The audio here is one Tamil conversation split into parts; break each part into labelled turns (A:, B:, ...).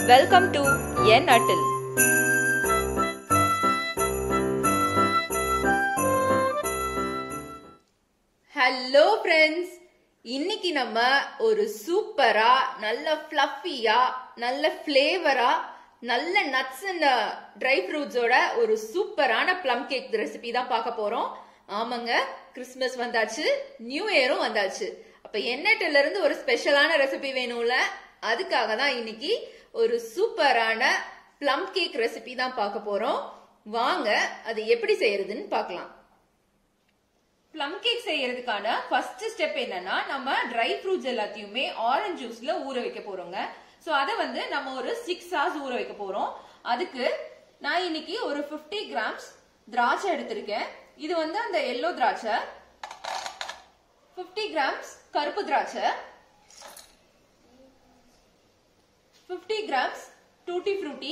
A: வெல்கம் டு என் அட்டில் ஹலோ ஃப்ரெண்ட்ஸ் இன்னைக்கு நம்ம ஒரு சூப்பரா நல்ல ஃப்ளஃபியா நல்ல ஃப்ளேவரா நல்ல நட்ஸ் அண்ட் ட்ரை ஃப்ரூட்ஸோட ஒரு சூப்பரான ப்ளம் கேக் ரெசிபி தான் பார்க்க போறோம் ஆமாங்க கிறிஸ்மஸ் வந்தாச்சு நியூ இயரும் வந்தாச்சு அப்ப எண்ணெட்டில இருந்து ஒரு ஸ்பெஷலான ரெசிபி வேணும்ல அதுக்காக தான் இன்னைக்கு ஒரு சூப்பரான ப்ளம் கேக் ரெசிபி தான் பார்க்க போறோம் வாங்க அது எப்படி செய்யறதுன்னு பார்க்கலாம் ப்ளம் கேக் செய்யறதுக்கான ஃபர்ஸ்ட் ஸ்டெப் என்னன்னா நம்ம ட்ரை ஃப்ரூட்ஸ் எல்லாத்தையுமே ஆரஞ்சு ஜூஸ்ல ஊற வைக்க போறோங்க சோ அதை வந்து நம்ம ஒரு சிக்ஸ் ஹவர்ஸ் ஊற வைக்க போறோம் அதுக்கு நான் இன்னைக்கு ஒரு 50 கிராம்ஸ் திராட்சை எடுத்திருக்கேன் இது வந்து அந்த எல்லோ திராட்சை 50 கிராம்ஸ் கருப்பு திராட்சை 50 grams tutti frutti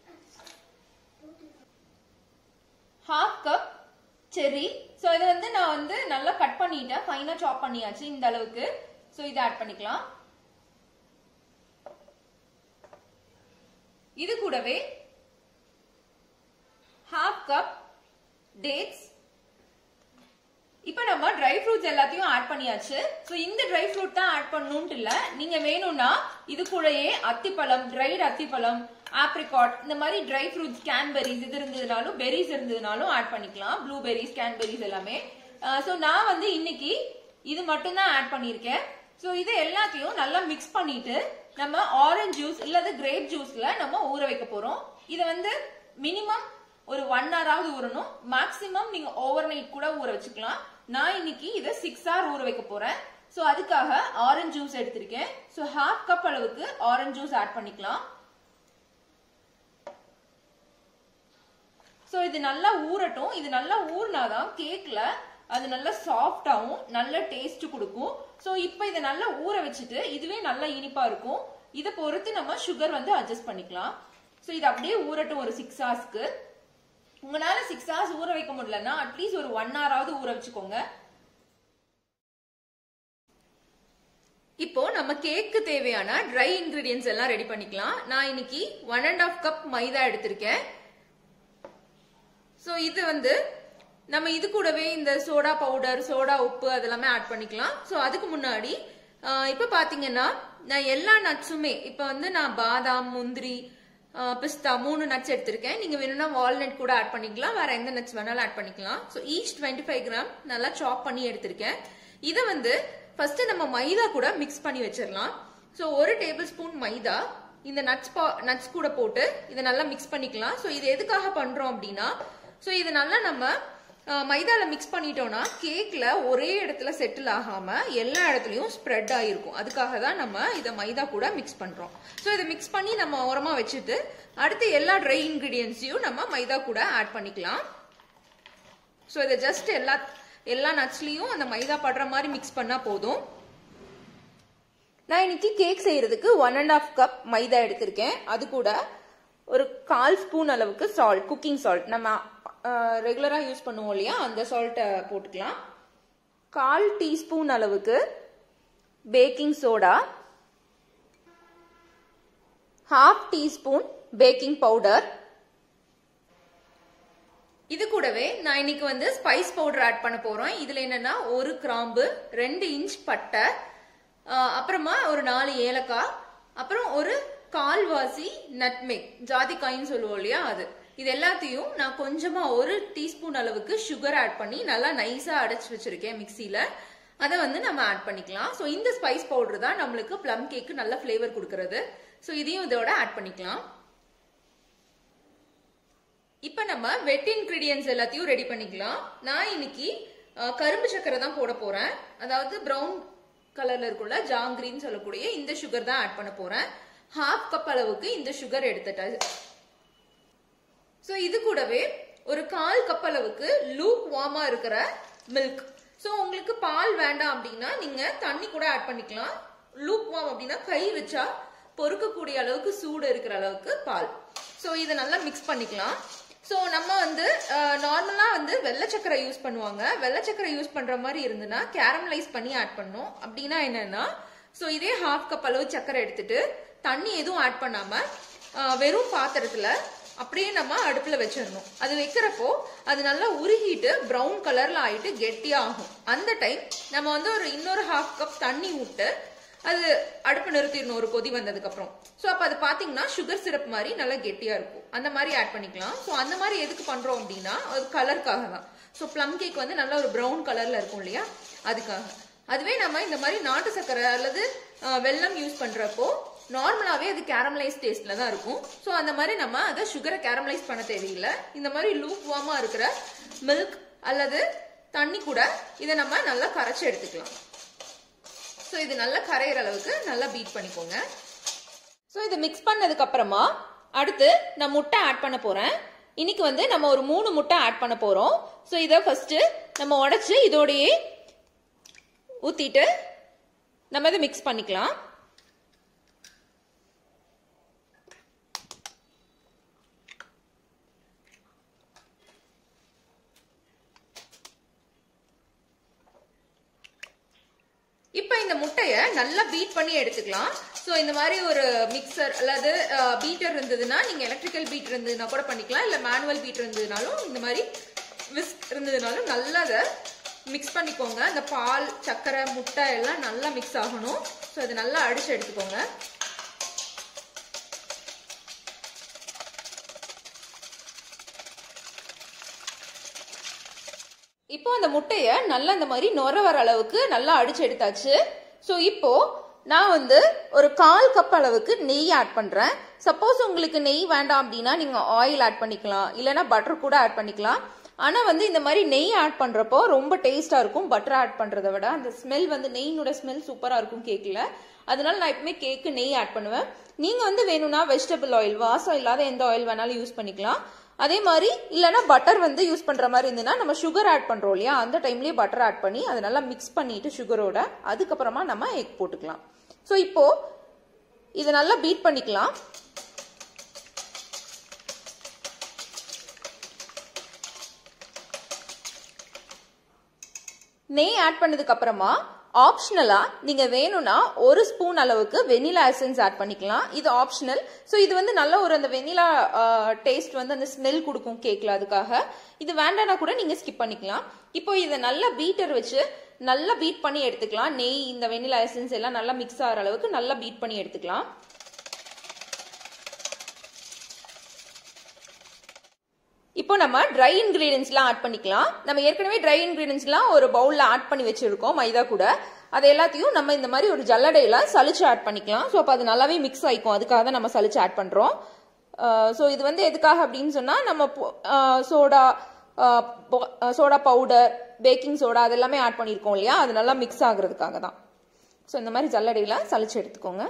A: half cup cherry so இதை வந்து நான் வந்து நல்லா கட் பண்ணிட்டேன் ஃபைனாக சாப் பண்ணியாச்சு இந்த அளவுக்கு ஸோ இதை ஆட் பண்ணிக்கலாம் இது கூடவே ஹாஃப் கப் டேட்ஸ் இப்போ நம்ம ட்ரை ஃப்ரூட்ஸ் எல்லாத்தையும் ஆட் பண்ணியாச்சு ஸோ இந்த ட்ரை ஃப்ரூட் தான் ஆட் பண்ணணும்ட்டு இல்லை நீங்க வேணும்னா இது கூடயே அத்திப்பழம் ட்ரைடு அத்திப்பழம் ஆப்ரிகாட் இந்த மாதிரி ட்ரை ஃப்ரூட்ஸ் கேன்பெரிஸ் இது இருந்ததுனாலும் பெரிஸ் இருந்ததுனாலும் ஆட் பண்ணிக்கலாம் ப்ளூபெரிஸ் கேன்பெரிஸ் எல்லாமே ஸோ நான் வந்து இன்னைக்கு இது மட்டும் தான் ஆட் பண்ணியிருக்கேன் ஸோ இது எல்லாத்தையும் நல்லா மிக்ஸ் பண்ணிட்டு நம்ம ஆரஞ்சு ஜூஸ் இல்லாத கிரேப் ஜூஸ்ல நம்ம ஊற வைக்க போறோம் இதை வந்து மினிமம் ஒரு ஒன் ஹவராவது ஊறணும் மேக்சிமம் நீங்க ஓவர் நைட் கூட ஊற வச்சுக்கலாம் நான் இன்னைக்கு இதை சிக்ஸ் ஹவர் ஊற வைக்க போறேன் ஸோ அதுக்காக ஆரஞ்சு ஜூஸ் எடுத்திருக்கேன் ஸோ ஹாஃப் கப் அளவுக்கு ஆரஞ்சு ஜூஸ் ஆட் பண்ணிக்கலாம் ஸோ இது நல்லா ஊறட்டும் இது நல்லா ஊறினாதான் கேக்ல அது நல்லா சாஃப்டாகவும் நல்ல டேஸ்ட் கொடுக்கும் ஸோ இப்போ இதை நல்லா ஊற வச்சுட்டு இதுவே நல்லா இனிப்பா இருக்கும் இதை பொறுத்து நம்ம சுகர் வந்து அட்ஜஸ்ட் பண்ணிக்கலாம் ஸோ இது அப்படியே ஊறட்டும் ஒரு சிக்ஸ் ஹவர்ஸ்க்கு உங்களால சிக்ஸ் ஹவர்ஸ் ஊற வைக்க முடியலன்னா அட்லீஸ்ட் ஒரு ஒன் ஹவராவது ஊற வச்சுக்கோங்க இப்போ நம்ம கேக்கு தேவையான ட்ரை இன்கிரீடியன்ஸ் எல்லாம் ரெடி பண்ணிக்கலாம் நான் இன்னைக்கு one and half cup maida எடுத்திருக்கேன் ஸோ இது வந்து நம்ம இது கூடவே இந்த சோடா பவுடர் சோடா உப்பு அதெல்லாமே ஆட் பண்ணிக்கலாம் ஸோ அதுக்கு முன்னாடி இப்போ பார்த்தீங்கன்னா நான் எல்லா நட்ஸுமே இப்போ வந்து நான் பாதாம் முந்திரி பிஸ்தா மூணு நட்ஸ் எடுத்திருக்கேன் நீங்கள் வேணும்னா வால்நட் கூட ஆட் பண்ணிக்கலாம் வேற எந்த நட்ஸ் வேணாலும் ஆட் பண்ணிக்கலாம் so each twenty five gram நல்லா சாப் பண்ணி எடுத்திருக்கேன் இதை வந்து ஃபர்ஸ்ட் நம்ம மைதா கூட மிக்ஸ் பண்ணி வச்சிடலாம் ஸோ ஒரு டேபிள் ஸ்பூன் மைதா இந்த நட்ஸ் நட்ஸ் கூட போட்டு இதை நல்லா மிக்ஸ் பண்ணிக்கலாம் ஸோ இது எதுக்காக பண்றோம் அப்படின்னா ஸோ இது நல்லா நம்ம மைதால மிக்ஸ் பண்ணிட்டோம்னா கேக்ல ஒரே இடத்துல செட்டில் ஆகாம எல்லா இடத்துலயும் ஸ்ப்ரெட் ஆயிருக்கும் அதுக்காக தான் நம்ம இதை மைதா கூட மிக்ஸ் பண்றோம் ஸோ இதை மிக்ஸ் பண்ணி நம்ம ஓரமா வச்சுட்டு அடுத்து எல்லா ட்ரை இன்கிரீடியன்ஸையும் நம்ம மைதா கூட ஆட் பண்ணிக்கலாம் ஸோ இதை ஜஸ்ட் எல்லா எல்லா நட்ஸ்லயும் அந்த மைதா படுற மாதிரி மிக்ஸ் பண்ணா போதும் நான் இன்னைக்கு கேக் செய்யறதுக்கு one and half cup maida எடுத்திருக்கேன் அது கூட ஒரு கால் ஸ்பூன் அளவுக்கு சால்ட் குக்கிங் சால்ட் நம்ம ரெகுலராக யூஸ் பண்ணுவோம் இல்லையா அந்த சால்ட்டை போட்டுக்கலாம் கால் டீஸ்பூன் அளவுக்கு baking soda half teaspoon baking powder இது கூடவே நான் இன்னைக்கு வந்து ஸ்பைஸ் பவுடர் ஆட் பண்ண போறோம் இதுல என்னன்னா ஒரு கிராம்பு ரெண்டு இன்ச் பட்டை அப்புறமா ஒரு நாலு ஏலக்காய் அப்புறம் ஒரு கால்வாசி நட்மெக் ஜாதிக்காயின்னு சொல்லுவோம் இல்லையா அது இது எல்லாத்தையும் நான் கொஞ்சமா ஒரு டீஸ்பூன் அளவுக்கு சுகர் ஆட் பண்ணி நல்லா நைஸா அடைச்சு வச்சிருக்கேன் மிக்சியில அதை வந்து நம்ம ஆட் பண்ணிக்கலாம் ஸோ இந்த ஸ்பைஸ் பவுடர் தான் நம்மளுக்கு ப்ளம் கேக்கு நல்ல ஃபிளேவர் கொடுக்கறது ஸோ இதையும் இதோட ஆட் பண்ணிக்கலாம் இப்போ நம்ம வெட் இன்கிரீடியன்ஸ் எல்லாத்தையும் ரெடி பண்ணிக்கலாம் நான் இன்னைக்கு கரும்பு சக்கரை தான் போட போறேன் அதாவது ப்ரௌன் கலர்ல இருக்குள்ள ஜாங்கிரின்னு சொல்லக்கூடிய இந்த சுகர் தான் ஆட் பண்ண போறேன் ஹாஃப் கப் அளவுக்கு இந்த சுகர் எடுத்துட்டேன் ஸோ இது கூடவே ஒரு கால் கப் அளவுக்கு லூக் வார்மா இருக்கிற மில்க் ஸோ உங்களுக்கு பால் வேண்டாம் அப்படின்னா நீங்க தண்ணி கூட ஆட் பண்ணிக்கலாம் லூக் வார்ம் அப்படின்னா கை வச்சா பொறுக்கக்கூடிய அளவுக்கு சூடு இருக்கிற அளவுக்கு பால் ஸோ இதை நல்லா மிக்ஸ் பண்ணிக்கலாம் ஸோ நம்ம வந்து நார்மலாக வந்து வெள்ளை சக்கரை யூஸ் பண்ணுவாங்க வெள்ளை சக்கரை யூஸ் பண்ணுற மாதிரி இருந்துன்னா கேரமலைஸ் பண்ணி ஆட் பண்ணணும் அப்படின்னா என்னன்னா ஸோ இதே ஹாஃப் கப் அளவு சக்கரை எடுத்துட்டு தண்ணி எதுவும் ஆட் பண்ணாம ஆஹ், வெறும் பாத்திரத்துல அப்படியே நம்ம அடுப்புல வச்சிடணும் அது வைக்கிறப்போ அது நல்லா உருகிட்டு பிரவுன் கலர்ல ஆயிட்டு கெட்டியா ஆகும் அந்த டைம் நம்ம வந்து ஒரு இன்னொரு ஹாஃப் கப் தண்ணி விட்டு அது அடுப்பு நிறுத்திடணும் ஒரு கொதி வந்ததுக்கு அப்புறம் ஸோ அப்போ அது பார்த்தீங்கன்னா சுகர் சிரப் மாதிரி நல்லா கெட்டியா இருக்கும் அந்த மாதிரி ஆட் பண்ணிக்கலாம் ஸோ அந்த மாதிரி எதுக்கு பண்றோம் அப்படின்னா அது கலருக்காக தான் ஸோ ப்ளம் கேக் வந்து நல்ல ஒரு ப்ரௌன் கலர்ல இருக்கும் இல்லையா அதுக்காக அதுவே நம்ம இந்த மாதிரி நாட்டு சர்க்கரை அல்லது அஹ், வெல்லம் யூஸ் பண்றப்போ நார்மலாவே அது கேரமலைஸ் டேஸ்ட்ல தான் இருக்கும் ஸோ அந்த மாதிரி நம்ம அதை சுகரை கேரமலைஸ் பண்ண தேவையில்லை இந்த மாதிரி லூப் வார்மா இருக்கிற மில்க் அல்லது தண்ணி கூட இதை நம்ம நல்லா கரைச்சி எடுத்துக்கலாம் ஸோ இது நல்லா கரையிற அளவுக்கு நல்லா பீட் பண்ணிக்கோங்க ஸோ இது மிக்ஸ் பண்ணதுக்கு அப்புறமா அடுத்து நான் முட்டை ஆட் பண்ண போறேன் இன்னைக்கு வந்து நம்ம ஒரு மூணு முட்டை ஆட் பண்ண போறோம் ஸோ இதை ஃபர்ஸ்ட் நம்ம உடைச்சு இதோடையே ஊத்திட்டு நம்ம இதை மிக்ஸ் பண்ணிக்கலாம் இப்போ இந்த முட்டையை நல்லா பீட் பண்ணி எடுத்துக்கலாம் ஸோ இந்த மாதிரி ஒரு மிக்சர் அல்லது பீட்டர் இருந்ததுன்னா நீங்க எலக்ட்ரிக்கல் பீட் இருந்ததுன்னா கூட பண்ணிக்கலாம் இல்லை மேனுவல் பீட் இருந்ததுனாலும் இந்த மாதிரி விஸ்க் இருந்ததுனாலும் நல்லா அதை மிக்ஸ் பண்ணிக்கோங்க அந்த பால் சர்க்கரை முட்டை எல்லாம் நல்லா மிக்ஸ் ஆகணும் ஸோ அதை நல்லா அடிச்சு எடுத்துக்கோங்க இப்போ அந்த முட்டைய நல்லா இந்த மாதிரி நொர வர அளவுக்கு நல்லா அடிச்சு எடுத்தாச்சு ஸோ இப்போ நான் வந்து ஒரு கால் கப் அளவுக்கு நெய் ஆட் பண்றேன் சப்போஸ் உங்களுக்கு நெய் வேண்டாம் அப்படின்னா நீங்க ஆயில் ஆட் பண்ணிக்கலாம் இல்லைன்னா பட்டர் கூட ஆட் பண்ணிக்கலாம் ஆனா வந்து இந்த மாதிரி நெய் ஆட் பண்றப்போ ரொம்ப டேஸ்டா இருக்கும் பட்டர் ஆட் பண்றதை விட அந்த ஸ்மெல் வந்து நெய்யினோட ஸ்மெல் சூப்பரா இருக்கும் கேக்ல அதனால நான் எப்பவுமே கேக்கு நெய் ஆட் பண்ணுவேன் நீங்க வந்து வேணும்னா வெஜிடபிள் ஆயில் வாசம் இல்லாத எந்த ஆயில் வேணாலும் யூஸ் பண்ணிக்கலாம் அதே மாதிரி இல்லைன்னா பட்டர் வந்து யூஸ் பண்ற மாதிரி இருந்ததுன்னா நம்ம சுகர் ஆட் பண்றோம் இல்லையா அந்த டைம்லயே பட்டர் ஆட் பண்ணி அதை நல்லா மிக்ஸ் பண்ணிட்டு சுகரோட அதுக்கப்புறமா நம்ம எக் போட்டுக்கலாம் ஸோ இப்போ இதை நல்லா பீட் பண்ணிக்கலாம் நெய் ஆட் பண்ணதுக்கு அப்புறமா ஆப்ஷனலா நீங்க வேணும்னா ஒரு ஸ்பூன் அளவுக்கு வெனிலா எசன்ஸ் ஆட் பண்ணிக்கலாம் இது ஆப்ஷனல் ஸோ இது வந்து நல்ல ஒரு அந்த வெனிலா டேஸ்ட் வந்து அந்த ஸ்மெல் கொடுக்கும் கேக்ல அதுக்காக இது வேண்டாம்னா கூட நீங்க ஸ்கிப் பண்ணிக்கலாம் இப்போ இதை நல்லா பீட்டர் வச்சு நல்லா பீட் பண்ணி எடுத்துக்கலாம் நெய் இந்த வெனிலா எசன்ஸ் எல்லாம் நல்லா மிக்ஸ் ஆகிற அளவுக்கு நல்லா பீட் பண்ணி எடுத்துக்கலாம் இப்போ நம்ம ட்ரை இன்கிரீடியன்ஸ்லாம் ஆட் பண்ணிக்கலாம் நம்ம ஏற்கனவே ட்ரை இன்கிரீடியன்ஸ்லாம் ஒரு பவுல்ல ஆட் பண்ணி வச்சிருக்கோம் மைதா கூட அது எல்லாத்தையும் நம்ம இந்த மாதிரி ஒரு ஜல்லடையில சலிச்சு ஆட் பண்ணிக்கலாம் ஸோ அப்போ அது நல்லாவே மிக்ஸ் ஆயிக்கும் அதுக்காக தான் நம்ம சலிச்சு ஆட் பண்றோம் ஸோ இது வந்து எதுக்காக அப்படின்னு சொன்னா நம்ம soda soda powder baking soda அதெல்லாமே ஆட் பண்ணியிருக்கோம் இல்லையா அது நல்லா மிக்ஸ் ஆகுறதுக்காக தான் ஸோ இந்த மாதிரி ஜல்லடையில சலிச்சு எடுத்துக்கோங்க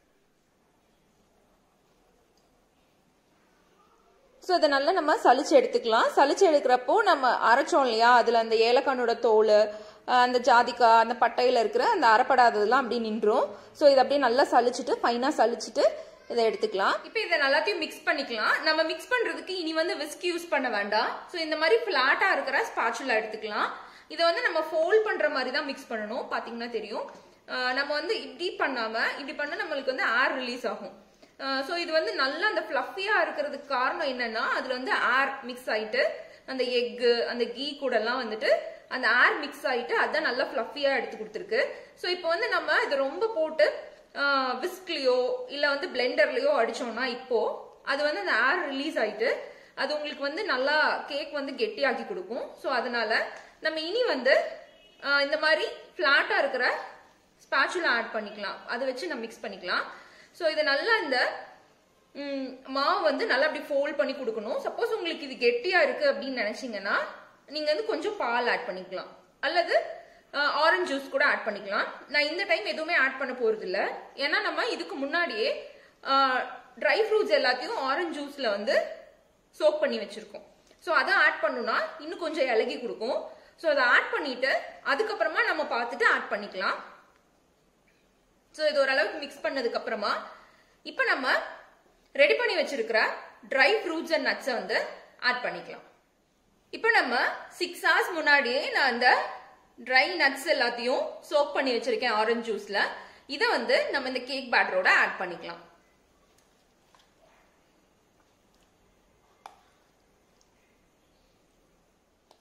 A: ஸோ இதை நல்லா நம்ம சலிச்சு எடுத்துக்கலாம் சலிச்சு எடுக்கிறப்போ நம்ம அரைச்சோம் இல்லையா அதில் அந்த ஏலக்கானோட தோல் அஹ் அந்த ஜாதிக்காய் அந்த பட்டையில் இருக்கிற அந்த அரைப்படாததெல்லாம் அப்படியே நின்றும் ஸோ இதை அப்படியே நல்லா சலிச்சுட்டு ஃபைனாக சலிச்சுட்டு இதை எடுத்துக்கலாம் இப்போ இதை எல்லாத்தையும் மிக்ஸ் பண்ணிக்கலாம் நம்ம மிக்ஸ் பண்றதுக்கு இனி வந்து விஸ்க் யூஸ் பண்ண வேண்டாம் ஸோ இந்த மாதிரி ஃபிளாட்டா இருக்கிற ஸ்பாச்சுலா எடுத்துக்கலாம் இதை வந்து நம்ம ஃபோல்ட் பண்ற மாதிரி தான் மிக்ஸ் பண்ணணும் பாத்தீங்கன்னா தெரியும் அஹ் நம்ம வந்து இப்படி பண்ணாம இப்படி பண்ணா நம்மளுக்கு வந்து ஏர் ரிலீஸ் ஆகும் ஸோ இது வந்து நல்லா அந்த ஃப்ளஃபியா இருக்கிறதுக்கு காரணம் என்னன்னா அதுல வந்து ஏர் மிக்ஸ் ஆயிட்டு அந்த எக்கு அந்த கீ கூட எல்லாம் வந்துட்டு அந்த ஏர் மிக்ஸ் ஆயிட்டு அதான் நல்லா ஃப்ளஃபியா எடுத்து கொடுத்துருக்கு ஸோ இப்போ வந்து நம்ம இதை ரொம்ப போட்டு விஸ்க்லயோ இல்ல வந்து பிளெண்டர்லயோ அடிச்சோம்னா இப்போ அது வந்து அந்த ஏர் ரிலீஸ் ஆயிட்டு அது உங்களுக்கு வந்து நல்லா கேக் வந்து கெட்டியாக்கி கொடுக்கும் ஸோ அதனால நம்ம இனி வந்து ஆஹ் இந்த மாதிரி ஃபிளாட்டா இருக்கிற ஸ்பாச்சுலா ஆட் பண்ணிக்கலாம் அதை வச்சு நம்ம மிக்ஸ் பண்ணிக்கலாம் ஸோ இதை நல்லா இந்த ம், மாவு வந்து நல்லா அப்படி ஃபோல்ட் பண்ணி கொடுக்கணும் சப்போஸ் உங்களுக்கு இது கெட்டியா இருக்கு அப்படின்னு நினைச்சீங்கன்னா நீங்க வந்து கொஞ்சம் பால் ஆட் பண்ணிக்கலாம் அல்லது ஆரஞ்சு ஜூஸ் கூட ஆட் பண்ணிக்கலாம் நான் இந்த டைம் எதுவுமே ஆட் பண்ண போறது இல்ல ஏன்னா நம்ம இதுக்கு முன்னாடியே ட்ரை ஃப்ரூட்ஸ் எல்லாத்தையும் ஆரஞ்சு ஜூஸ்ல வந்து சோக் பண்ணி வச்சிருக்கோம் ஸோ அதை ஆட் பண்ணுனா இன்னும் கொஞ்சம் இலகி கொடுக்கும் ஸோ அதை ஆட் பண்ணிட்டு அதுக்கப்புறமா நம்ம பார்த்துட்டு ஆட் பண்ணிக்கலாம் ஸோ இது ஓரளவுக்கு மிக்ஸ் பண்ணதுக்கு அப்புறமா இப்போ நம்ம ரெடி பண்ணி வச்சிருக்கிற ட்ரை ஃப்ரூட்ஸ் அண்ட் நட்ஸை வந்து ஆட் பண்ணிக்கலாம் இப்போ நம்ம சிக்ஸ் ஹவர்ஸ் முன்னாடியே நான் அந்த ட்ரை நட்ஸ் எல்லாத்தையும் சோக் பண்ணி வச்சிருக்கேன் ஆரஞ்சு ஜூஸ்ல இதை வந்து நம்ம இந்த கேக் பேட்டரோட ஆட் பண்ணிக்கலாம்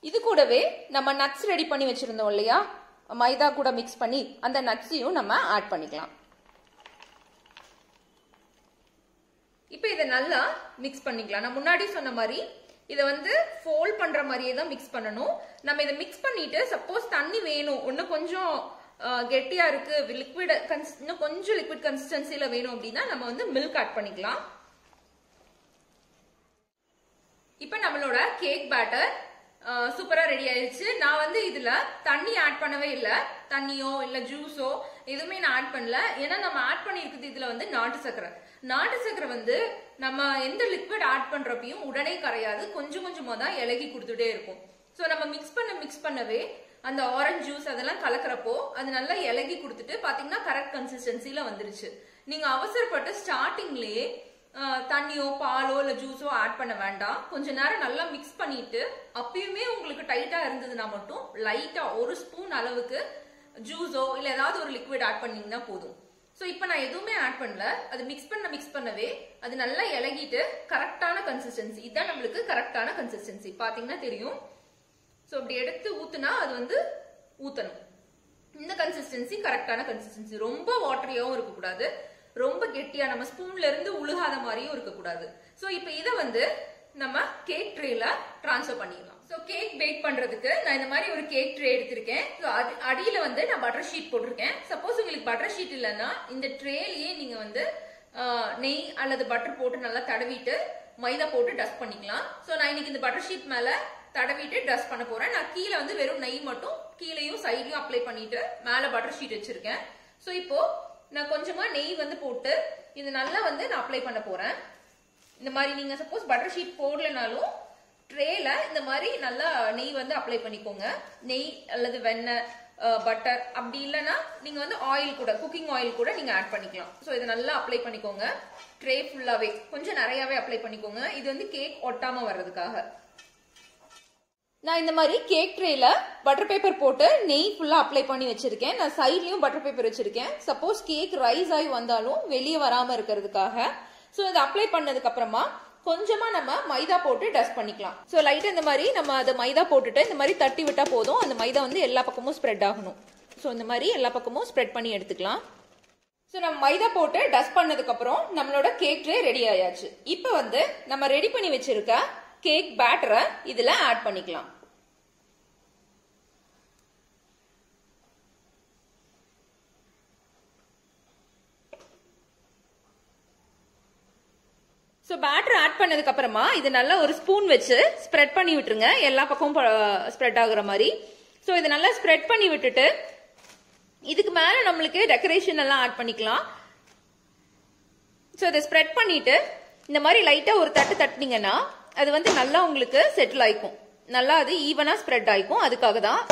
A: இது கூடவே நம்ம நட்ஸ் ரெடி பண்ணி வச்சிருந்தோம் இல்லையா மைதா கூட மிக்ஸ் பண்ணி அந்த நட்ஸையும் நம்ம ஆட் பண்ணிக்கலாம் இப்போ இதை நல்லா மிக்ஸ் பண்ணிக்கலாம் நான் முன்னாடி சொன்ன மாதிரி இதை வந்து ஃபோல்ட் பண்ற மாதிரியே தான் மிக்ஸ் பண்ணணும் நம்ம இதை மிக்ஸ் பண்ணிட்டு சப்போஸ் தண்ணி வேணும் இன்னும் கொஞ்சம் அஹ், கெட்டியா இருக்கு லிக்விட் இன்னும் கொஞ்சம் லிக்விட் கன்சிஸ்டன்சில வேணும் அப்படின்னா நம்ம வந்து மில்க் ஆட் பண்ணிக்கலாம் இப்போ நம்மளோட கேக் பேட்டர் சூப்பரா ரெடி ஆயிடுச்சு நான் வந்து இதுல தண்ணி ஆட் பண்ணவே இல்ல தண்ணியோ இல்ல ஜூஸோ எதுவுமே நான் ஆட் பண்ணல ஏன்னா நம்ம ஆட் பண்ணிருக்குது இதுல வந்து நாட்டு சக்கரை நாட்டு சக்கரை வந்து நம்ம எந்த லிக்விட் ஆட் பண்றப்பையும் உடனே கரையாது கொஞ்சம் கொஞ்சமா தான் இலகி கொடுத்துட்டே இருக்கும் சோ நம்ம மிக்ஸ் பண்ண மிக்ஸ் பண்ணவே அந்த ஆரஞ்சு ஜூஸ் அதெல்லாம் கலக்கிறப்போ அது நல்லா இலகி கொடுத்துட்டு பாத்தீங்கன்னா கரெக்ட் கன்சிஸ்டன்சில வந்துருச்சு நீங்க அவசரப்பட்டு ஸ்டார்டிங்லயே ஆஹ் தண்ணியோ பாலோ இல்ல ஜூஸோ ஆட் பண்ண வேண்டாம் கொஞ்ச நேரம் நல்லா மிக்ஸ் பண்ணிட்டு அப்பயுமே உங்களுக்கு டைட்டா இருந்ததுன்னா மட்டும் லைட்டா ஒரு ஸ்பூன் அளவுக்கு ஜூஸோ இல்ல ஏதாவது ஒரு லிக்விட் ஆட் பண்ணீங்கன்னா போதும் சோ இப்போ நான் எதுவுமே ஆட் பண்ணல அது மிக்ஸ் பண்ண மிக்ஸ் பண்ணவே அது நல்லா இலகிட்டு கரெக்டான கன்சிஸ்டன்சி இதுதான் நம்மளுக்கு கரெக்டான கன்சிஸ்டன்சி பாத்தீங்கன்னா தெரியும் சோ அப்படி எடுத்து ஊத்துனா அது வந்து ஊத்தணும் இந்த கன்சிஸ்டன்சி கரெக்டான கன்சிஸ்டன்சி ரொம்ப வாட்டரியாவும் இருக்கக்கூடாது ரொம்ப கெட்டியா நம்ம ஸ்பூன்ல இருந்து உழுகாத மாதிரியும் இருக்கக்கூடாது சோ இப்போ இதை வந்து நம்ம கேக் ட்ரேல ட்ரான்ஸ்ஃபர் பண்ணிடலாம் சோ கேக் பேக் பண்றதுக்கு நான் இந்த மாதிரி ஒரு கேக் ட்ரே எடுத்திருக்கேன் So, அது அடியில வந்து நான் பட்டர் ஷீட் போட்டிருக்கேன் சப்போஸ் உங்களுக்கு பட்டர் ஷீட் இல்லைன்னா இந்த ட்ரேலயே நீங்க வந்து ஆஹ், நெய் அல்லது பட்டர் போட்டு நல்லா தடவிட்டு மைதா போட்டு டஸ்ட் பண்ணிக்கலாம் சோ நான் இன்னைக்கு இந்த பட்டர் ஷீட் மேல தடவிட்டு டஸ்ட் பண்ண போறேன் நான் கீழே வந்து வெறும் நெய் மட்டும் கீழேயும் சைட்லயும் அப்ளை பண்ணிட்டு மேல பட்டர் ஷீட் வச்சிருக்கேன் சோ இப்போ நான் கொஞ்சமா நெய் வந்து போட்டு இது நல்லா வந்து நான் அப்ளை பண்ண போறேன் இந்த மாதிரி நீங்க சப்போஸ் பட்டர் ஷீட் போடலனாலும் ட்ரேல இந்த மாதிரி நல்லா நெய் வந்து அப்ளை பண்ணிக்கோங்க நெய் அல்லது வெண்ணெய் பட்டர் அப்படி இல்லைன்னா நீங்க வந்து ஆயில் கூட குக்கிங் ஆயில் கூட நீங்க ஆட் பண்ணிக்கலாம் ஸோ இதை நல்லா அப்ளை பண்ணிக்கோங்க ட்ரே ஃபுல்லாவே கொஞ்சம் நிறையவே அப்ளை பண்ணிக்கோங்க இது வந்து கேக் ஒட்டாம வர்றதுக்காக நான் இந்த மாதிரி கேக் ட்ரேல பட்டர் பேப்பர் போட்டு நெய் ஃபுல்லா அப்ளை பண்ணி வச்சிருக்கேன் நான் சைட்லயும் பட்டர் பேப்பர் வச்சிருக்கேன் சப்போஸ் கேக் ரைஸ் ஆகி வந்தாலும் வெளியே வராம இருக்கிறதுக்காக ஸோ இதை அப்ளை பண்ணதுக்கு அப்புறமா கொஞ்சமா நம்ம மைதா போட்டு டஸ்ட் பண்ணிக்கலாம் ஸோ லைட்டா இந்த மாதிரி நம்ம அதை மைதா போட்டுட்டு இந்த மாதிரி தட்டி விட்டா போதும் அந்த மைதா வந்து எல்லா பக்கமும் ஸ்ப்ரெட் ஆகணும் ஸோ இந்த மாதிரி எல்லா பக்கமும் ஸ்ப்ரெட் பண்ணி எடுத்துக்கலாம் ஸோ நம்ம மைதா போட்டு டஸ்ட் பண்ணதுக்கு அப்புறம் நம்மளோட கேக் ட்ரே ரெடி ஆயாச்சு இப்போ வந்து நம்ம ரெடி பண்ணி வச்சிருக்க கேக் பேட்டரை இதுல ஆட் பண்ணிக்கலாம் ஸோ பேட்டர் ஆட் பண்ணதுக்கு அப்புறமா இது நல்லா ஒரு ஸ்பூன் வச்சு ஸ்ப்ரெட் பண்ணி விட்டுருங்க எல்லா பக்கமும் ஸ்ப்ரெட் ஆகுற மாதிரி ஸோ இதை நல்லா ஸ்ப்ரெட் பண்ணி விட்டுட்டு இதுக்கு மேல நம்மளுக்கு டெக்கரேஷன் எல்லாம் ஆட் பண்ணிக்கலாம் ஸோ இதை ஸ்ப்ரெட் பண்ணிட்டு இந்த மாதிரி லைட்டா ஒரு தட்டு தட்டினீங்கன்னா அது வந்து நல்லா உங்களுக்கு செட்டில் ஆயிக்கும் நல்லா அது ஈவனா ஸ்ப்ரெட் ஆயிக்கும் அதுக்காக தான்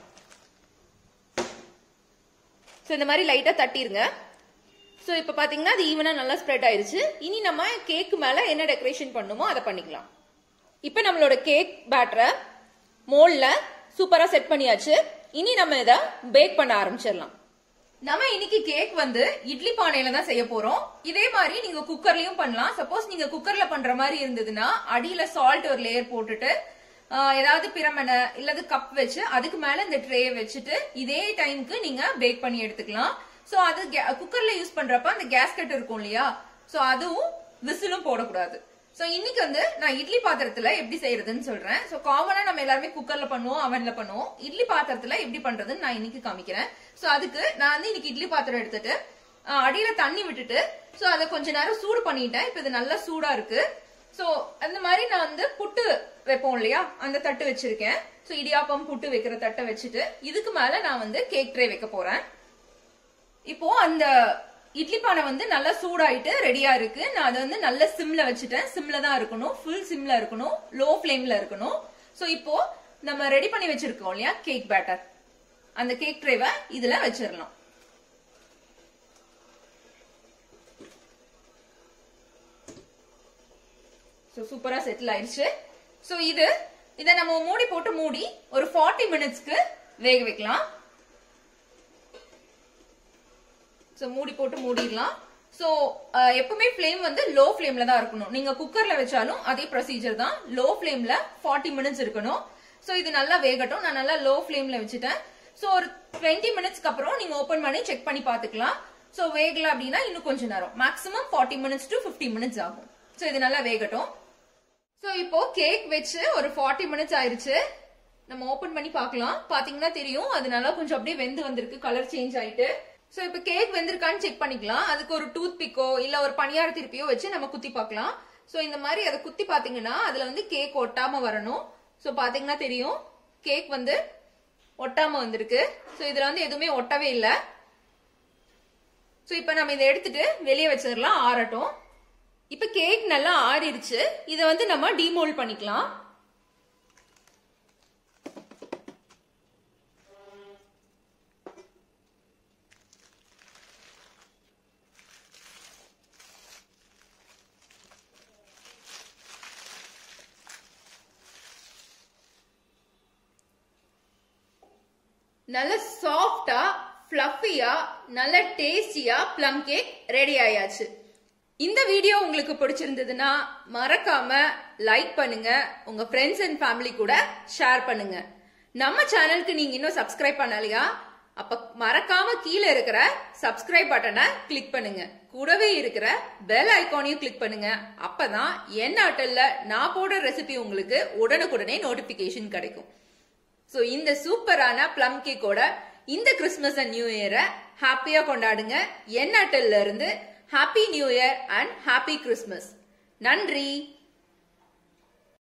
A: ஸோ இந்த மாதிரி லைட்டா தட்டிருங்க ஸோ இப்போ பார்த்தீங்கன்னா அது ஈவனாக நல்லா ஸ்ப்ரெட் ஆயிருச்சு இனி நம்ம கேக்கு மேலே என்ன டெக்கரேஷன் பண்ணுமோ அதை பண்ணிக்கலாம் இப்போ நம்மளோட கேக் பேட்டரை மோல்ல சூப்பராக செட் பண்ணியாச்சு இனி நம்ம இதை பேக் பண்ண ஆரம்பிச்சிடலாம் நம்ம இன்னைக்கு கேக் வந்து இட்லி பானையில தான் செய்ய போறோம் இதே மாதிரி நீங்க குக்கர்லயும் பண்ணலாம் சப்போஸ் நீங்க குக்கர்ல பண்ற மாதிரி இருந்ததுன்னா அடியில சால்ட் ஒரு லேயர் போட்டுட்டு ஆஹ், ஏதாவது பிரமனை இல்லது கப் வச்சு அதுக்கு மேல இந்த ட்ரே வச்சுட்டு இதே டைம்க்கு நீங்க பேக் பண்ணி எடுத்துக்கலாம் சோ அது குக்கர்ல யூஸ் பண்றப்ப அந்த கேஸ்கட் இருக்கும் இல்லையா சோ அதுவும் விசிலும் போடக்கூடாது சோ இன்னைக்கு வந்து நான் இட்லி பாத்திரத்துல எப்படி செய்யறதுன்னு சொல்றேன் சோ காமனா நம்ம எல்லாருமே குக்கர்ல பண்ணுவோம் அவன்ல பண்ணுவோம் இட்லி பாத்திரத்துல எப்படி பண்றதுன்னு நான் இன்னைக்கு காமிக்கிறேன் சோ அதுக்கு நான் வந்து இன்னைக்கு இட்லி பாத்திரம் எடுத்துட்டு ஆஹ், அடியில தண்ணி விட்டுட்டு சோ அதை கொஞ்ச நேரம் சூடு பண்ணிட்டேன் இப்ப இது நல்லா சூடா இருக்கு சோ அந்த மாதிரி நான் வந்து புட்டு வைப்போம் இல்லையா அந்த தட்டு வச்சிருக்கேன் சோ இடியாப்பம் புட்டு வைக்கிற தட்டை வச்சுட்டு இதுக்கு மேல நான் வந்து கேக் ட்ரே வைக்க போறேன் இப்போ அந்த இட்லி பானை வந்து நல்லா சூடாயிட்டு ரெடியா இருக்கு நான் அதை வந்து நல்ல சிம்ல வச்சுட்டேன் சிம்ல தான் இருக்கணும் ஃபுல் சிம்ல இருக்கணும் லோ ஃப்ளேம்ல இருக்கணும் சோ இப்போ நம்ம ரெடி பண்ணி வச்சிருக்கோம் இல்லையா கேக் பேட்டர் அந்த கேக் ட்ரேவை இதுல வச்சிடலாம் ஸோ சூப்பரா செட்டில் ஆயிடுச்சு ஸோ இது இதை நம்ம மூடி போட்டு மூடி ஒரு ஃபார்ட்டி மினிட்ஸ்க்கு வேக வைக்கலாம் ஸோ மூடி போட்டு மூடிடலாம் ஸோ எப்பவுமே ஃப்ளேம் வந்து லோ ஃப்ளேம்ல தான் இருக்கணும் நீங்க குக்கர்ல வச்சாலும் அதே ப்ரொசீஜர் தான் லோ ஃப்ளேம்ல ஃபார்ட்டி மினிட்ஸ் இருக்கணும் ஸோ இது நல்லா வேகட்டும் நான் நல்லா லோ ஃப்ளேம்ல வச்சுட்டேன் ஸோ ஒரு டுவெண்ட்டி மினிட்ஸ்க்கு அப்புறம் நீங்க ஓபன் பண்ணி செக் பண்ணி பார்த்துக்கலாம் ஸோ வேகல அப்படின்னா இன்னும் கொஞ்சம் நேரம் maximum forty minutes to fifty minutes ஆகும் ஸோ இது நல்லா வேகட்டும் ஸோ இப்போ கேக் வச்சு ஒரு ஃபார்ட்டி மினிட்ஸ் ஆயிருச்சு நம்ம ஓபன் பண்ணி பார்க்கலாம் பாத்தீங்கன்னா தெரியும் அது நல்லா கொஞ்சம் அப்படியே வெந்து வந்திருக்கு கலர் சேஞ்ச் ஆயிட்டு ஸோ இப்போ கேக் வெந்திருக்கான்னு செக் பண்ணிக்கலாம் அதுக்கு ஒரு டூத் பிக்கோ இல்ல ஒரு பணியார திருப்பியோ வச்சு நம்ம குத்தி பார்க்கலாம் ஸோ இந்த மாதிரி அதை குத்தி பாத்தீங்கன்னா அதுல வந்து கேக் ஒட்டாம வரணும் ஸோ பாத்தீங்கன்னா தெரியும் கேக் வந்து ஒட்டாம வந்திருக்கு ஸோ இதுல வந்து எதுவுமே ஒட்டவே இல்லை ஸோ இப்போ நம்ம இதை எடுத்துட்டு வெளியே வச்சிடலாம் ஆறட்டும் இப்போ கேக் நல்லா ஆறிடுச்சு இதை வந்து நம்ம டிமோல்ட் பண்ணிக்கலாம் நல்ல சாஃப்டா ஃப்ளஃபியா நல்ல டேஸ்டியா ப்ளம் கேக் ரெடி ஆயாச்சு இந்த வீடியோ உங்களுக்கு பிடிச்சிருந்ததுன்னா மறக்காம லைக் பண்ணுங்க உங்க ஃப்ரெண்ட்ஸ் அண்ட் ஃபேமிலி கூட ஷேர் பண்ணுங்க நம்ம சேனலுக்கு நீங்க இன்னும் சப்ஸ்கிரைப் பண்ணலையா அப்ப மறக்காம கீழே இருக்கிற சப்ஸ்கிரைப் பட்டனை கிளிக் பண்ணுங்க கூடவே இருக்கிற பெல் ஐகானையும் கிளிக் பண்ணுங்க அப்பதான் என் நாட்டில் நான் போடுற ரெசிபி உங்களுக்கு உடனுக்குடனே நோட்டிபிகேஷன் கிடைக்கும் ஸோ இந்த சூப்பரான ப்ளம் கேக்கோட இந்த கிறிஸ்மஸ் அண்ட் நியூ இயரை ஹாப்பியா கொண்டாடுங்க என் நாட்டில் இருந்து happy new year and happy Christmas நன்றி